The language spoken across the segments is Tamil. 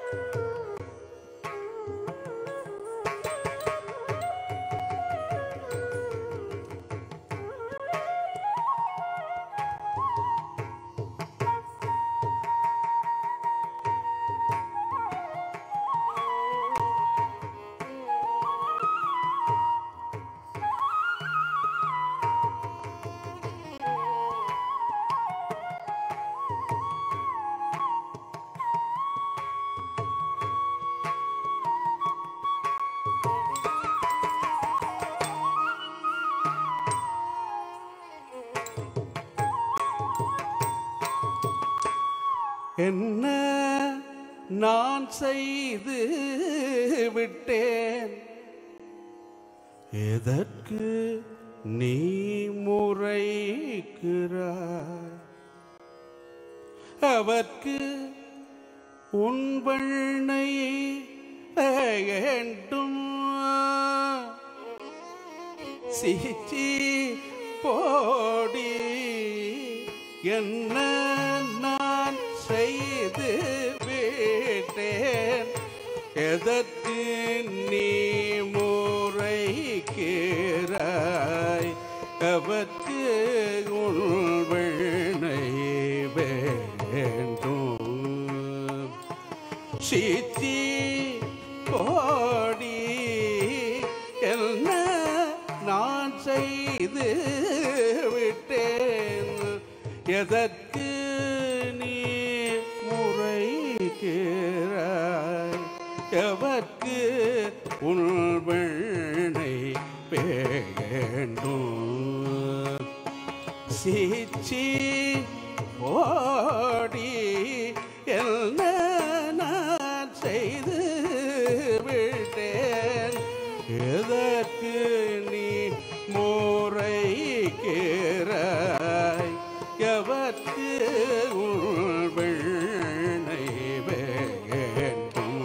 என்ன நான் செய்து விட்டேன் எதற்கு நீ முறைக்கிறாய் அவர்க்கு உன் வெண்ணை வேண்டும் சிச்சி போடி என்ன நான் செய்து விட்டேன் எதற்கு நீ முறைக்கிறாய் அவற்கு உள் வெண்ணை வேண்டும் சித்தி போடி என்ன நான் செய்து விட்டேன் எதற்கு நீ முறைக்கிறாய் எவர்க்கு உள் வெண்ணை வேண்டும் சீச்சி ஓடி என்ன நான் செய்து விட்டேன் எதற்கு நீ முறைக்கிறாய் எவர்க்கு உள் வெண்ணை வேண்டும்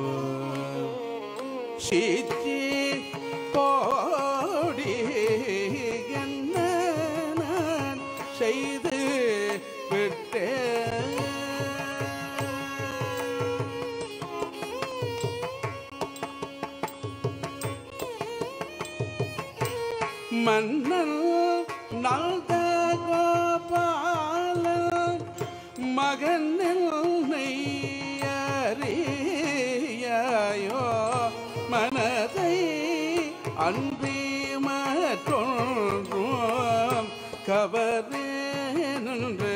சித்தி போடி என்ன நான் செய்து விட்டேன் மன்னன் நல்த கோபாலன் மகன் அறியாயோ மனதை அன்பி மற்றொன்றும் கவரேனென்று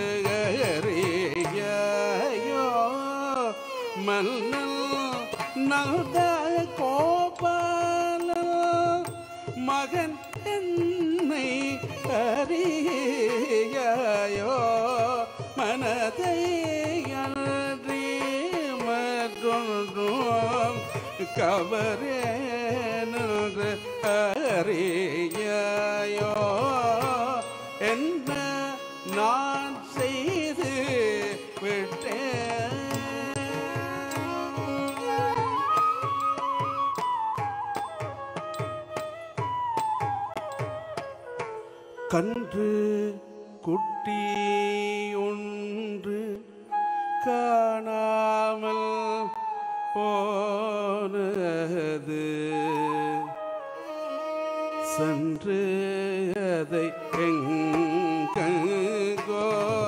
அறியாயோ மன்னன் நல்த கோபாலன் மகன் என்னை அறியாயோ மனதை அன்றி மற்றொன்றும் கவரேனென்று அறியாயோ என்ன நான் செய்து விட்டேன் கன்று குட்டி ஒன்று காணாமல் போனது சென்று அதை எங்கோ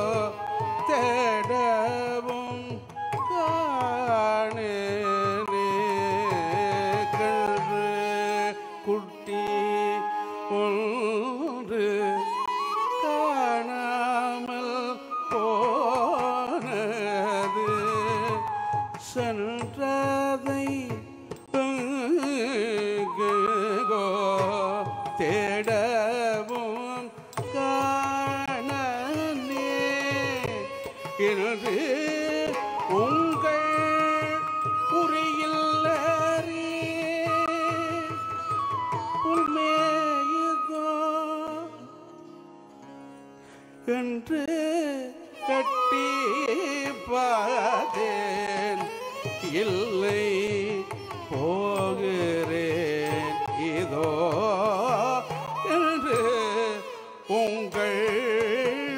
தேடவும் காணேனே கன்று குட்டி ஒன்று காணாமல் போனது சென்றதை எங்கோ தேடவும் காணனே என்று உங்கள் குறியில் உண்மையுதோ என்று கட்டி பார்த்தேன் இல்லை போகிறேன் இதோ என்று உங்கள்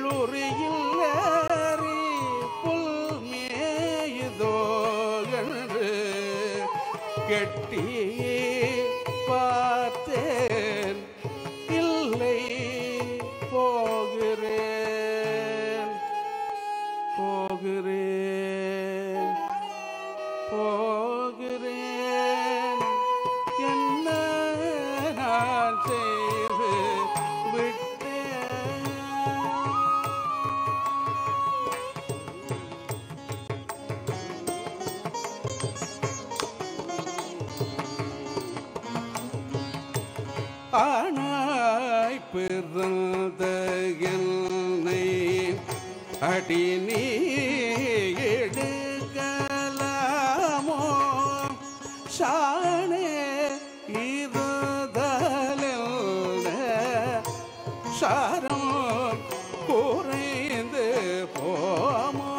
உரியில் ஏறி புல் மேயுதோ என்று எட்டி பார்த்தேன் இல்லை போகிறேன் போகிறேன் போகிறேன் என்ன நான் செய்து விட்டேன் ஆனாய் பிறந்த என்னை அடி நீ எடுக்கலாமோ சாணே இருதலில் சாரம் குறைந்து போமோ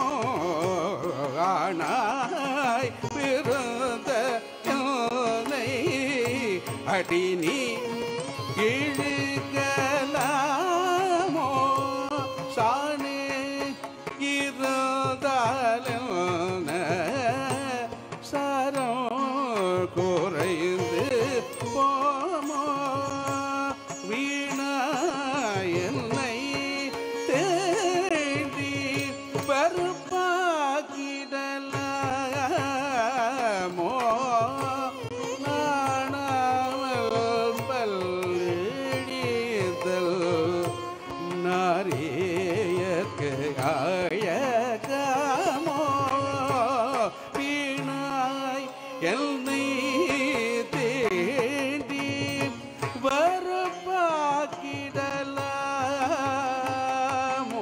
ஆனாய் பிறந்த என்னை அடி நீ இழுகலாமோ சாணே இருந்தாலும் சரம் குறைந்து போமோ வீணா என்னை தேடி பருப்பாக்கிடலாமோ நாணாமல் பல்லிழிதல் நாரியக்கு அழகமோ வீணாய் என்னை தேடி வரப்பாக்கிடலாமோ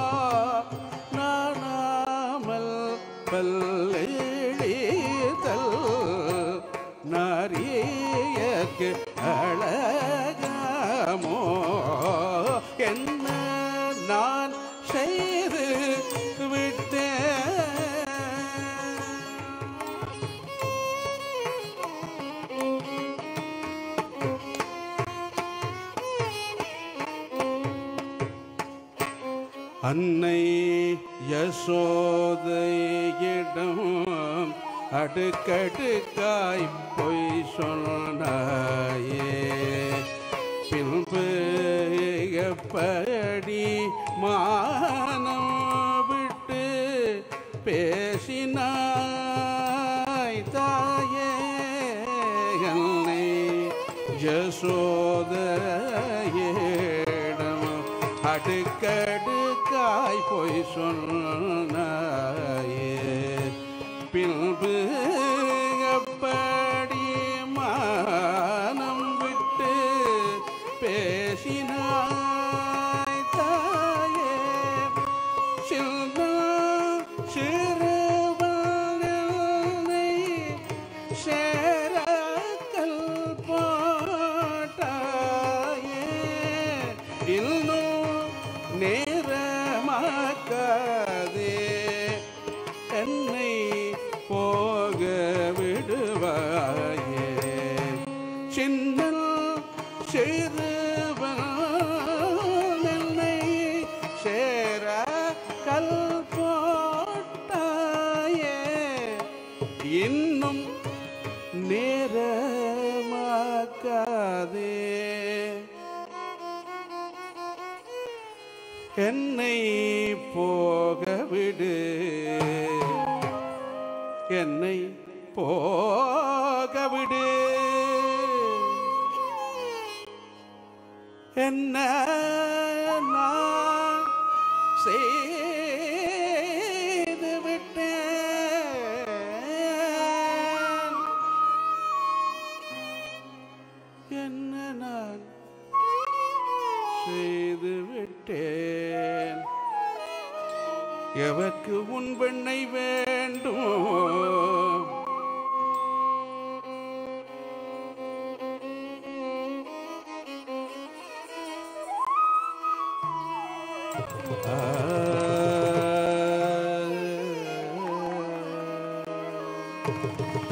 நாணாமல் பல்லிழிதல் நாரியக்கு அழகமோ என்ன நான் செய்து விட்டேன் அன்னை யசோதையிடம் அடுக்கடுக்காய் பொய் சொன்னாயே பின்பு எப்படி மானம் விட்டு பேசினாய் தாயே என்னை யசோதையிடம் அடுக்கடுக்காய் பொய் சொன்னாயே பின்பு எப்படி மானம் விட்டு பேசினாய் தாயே சின்ன சிறுவனை சேரக்கல் போட்டாயே இன்னும் நேரமாக்காதே என்னை போக விடுவாயே சின்ன சிறுவன் என்னை சேர கல் போட்டாயே இன்னும் நேரமாக்காதே என்னை போக விடு என்னை போக விடு என்ன நான் செய்து விட்டேன் என்ன நான் செய்து விட்டேன் எவர்க்கு உன் பெண்ணை வேண்டும் ஆ